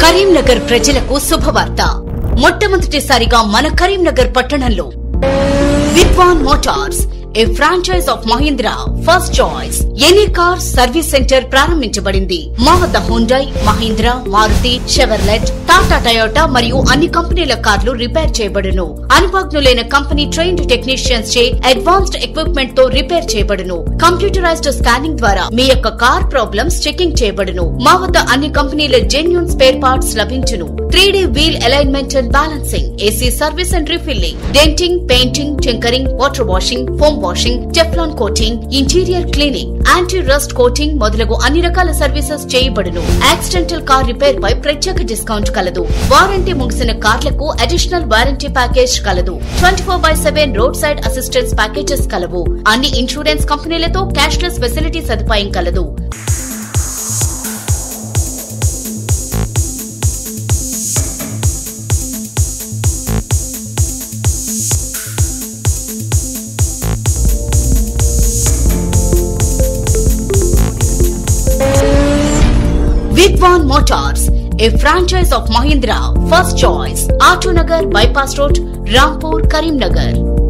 కరీంనగర్ ప్రజలకు శుభవార్త మొట్టమొదటిసారిగా మన కరీంనగర్ పట్టణంలో Vidwan motors a franchise of Mahindra first choice any car service centre ప్రారంభించబడింది మా వద్ద Hyundai Mahindra Maruti Chevrolet Tata Toyota మరియు అన్ని కంపెనీల కార్లు రిపేర్ చేయబడును అనుభవజ్ఞులైన కంపెనీ ట్రైన్డ్ టెక్నీషియన్స్ చే అడ్వాన్స్డ్ ఎక్విప్మెంట్ తో రిపేర్ చేయబడును కంప్యూటరైజ్డ్ స్కానింగ్ ద్వారా మీ యొక్క కార్ ప్రాబ్లమ్స్ చెకింగ్ చేయబడును మా వద్ద అన్ని కంపెనీల జెన్యున్ స్పేర్ పార్ట్స్ లభించును three D wheel alignment and balancing AC service and refilling denting painting tinkering water washing foam washing Teflon coating interior cleaning anti rust coating మొదలగు అన్ని రకాల సర్వీసెస్ చేయబడును యాక్సిడెంటల్ కార్ రిపేర్ పై ప్రత్యేక discount కలదు warranty ముగిసిన కార్లకు additional warranty package కలదు twenty four by seven roadside assistance packages కలవు అన్ని ఇన్సూరెన్స్ కంపెనీలతో క్యాష్లెస్ ఫెసిలిటీ సదుపాయం కలదు Vidwan Motors, a franchise of Mahindra, First Choice, Autonagar Bypass Road, Rampur, Karimnagar.